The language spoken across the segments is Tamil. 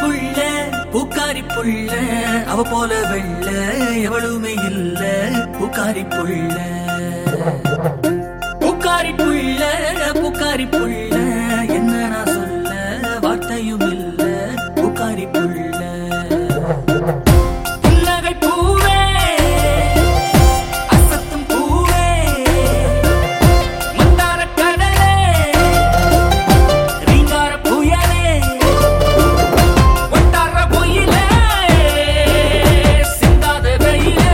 புள்ள பூக்காரி புள்ள அவ போல வெள்ள எவளுமே இல்ல பூக்காரி புள்ள பூக்காரி புள்ள பூக்காரி புள்ள என்ன நான் சொல்ல வார்த்தையும் இல்ல பூக்காரி புள்ள புன்னகை பூவே அசத்தும் பூவே மந்தார கடலே ரீங்கார புயலே ஒட்டார பொயிலே சிந்தாத வெயிலே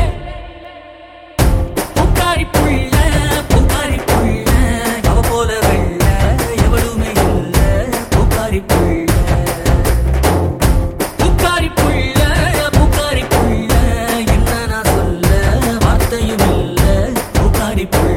பூக்காரி புள்ள பூக்காரி புள்ள அவ போல வெள்ள எவளுமே இல்ல பூக்காரி புள்ள பூக்காரி புள்ள பூக்காரி புள்ள என்ன நான் சொல்ல வார்த்தையும் இல்ல பூக்காரி புள்ள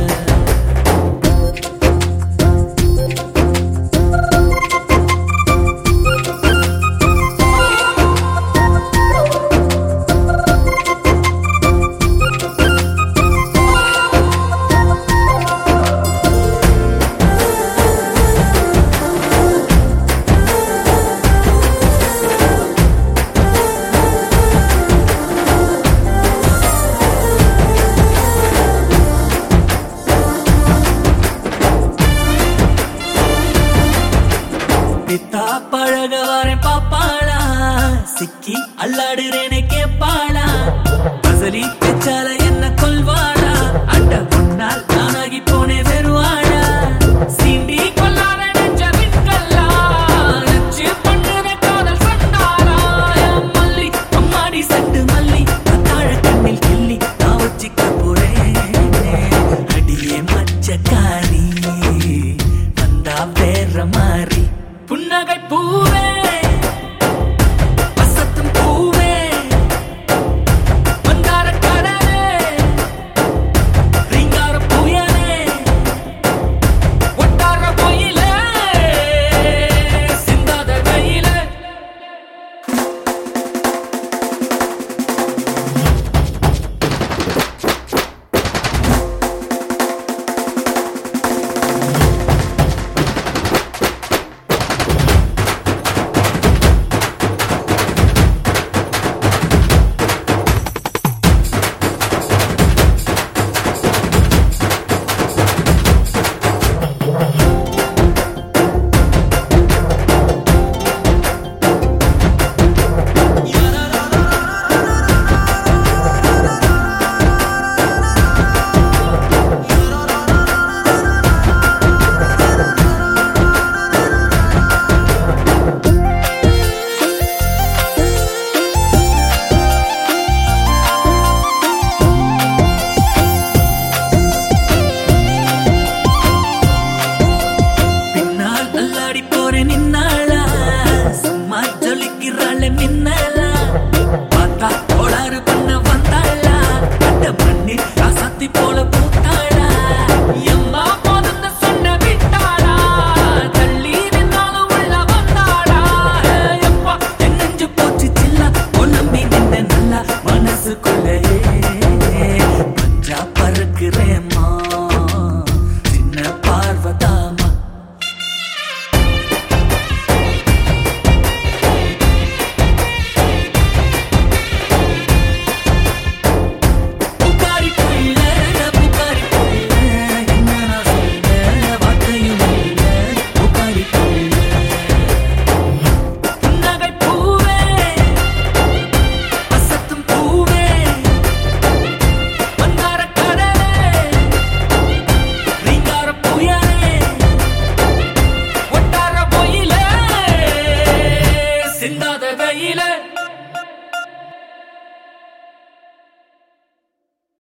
பித்தா பழக வரேன் பாப்பாளா சிக்கி அல்லாடுறேனே கேப்பாளா பசலி பெச்சால என்ன கொல்வாளா அண்ட முன்னால் நானாகி போனே வெறுவாளா சீண்டி கொல்லாத நெஞ்ச விண்கல்லா நச்சு பண்ணுற காதல் சண்டாளா என் மல்லி அம்மாடி சண்டு மல்லி கத்தாழ கண்ணில் கிள்ளி நான் வச்சிக்க போறேன் அடியே மச்சக்காரி வந்தா வேற மாறி புன்னகை பூவே வசத்தும் பூவே மந்தார கடலே ரீங்கார புயலே ஒட்டார பொயிலே சிந்தாத வெயிலே பின்னால் அல்லாடி போறேன் நின்னாளா சும்மா ஜொலிக்கிறாள் மின்னாளா பார்த்தா கோளாறு பண்ண வந்தாளா அந்த மண்ணில் ராசாத்தி போல பூத்தாளா என்